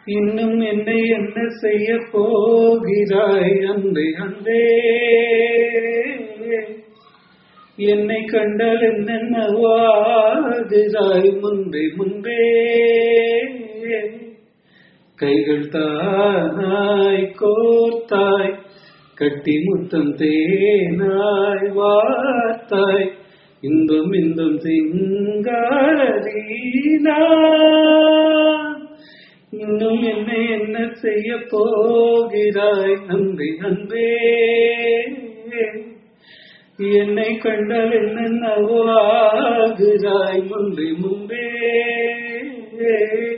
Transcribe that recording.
இன்னும் என்னை என்ன செய்ய போகிறாய் அன்பே அன்பே என்னை கண்டால் என்னென்னவாகிறாய் முன்பே முன்பே கைகள் தானாய் கோத்தாய் கட்டி முத்தம் தேனாய் வார்த்தாய் இன்பம் இன்பம் சிங்காரீனா இன்னும் என்னை என்ன செய்ய போகிறாய் அன்பே அன்பே என்னை கண்டால் என்னென்னவாகிறாய் முன்பே முன்பே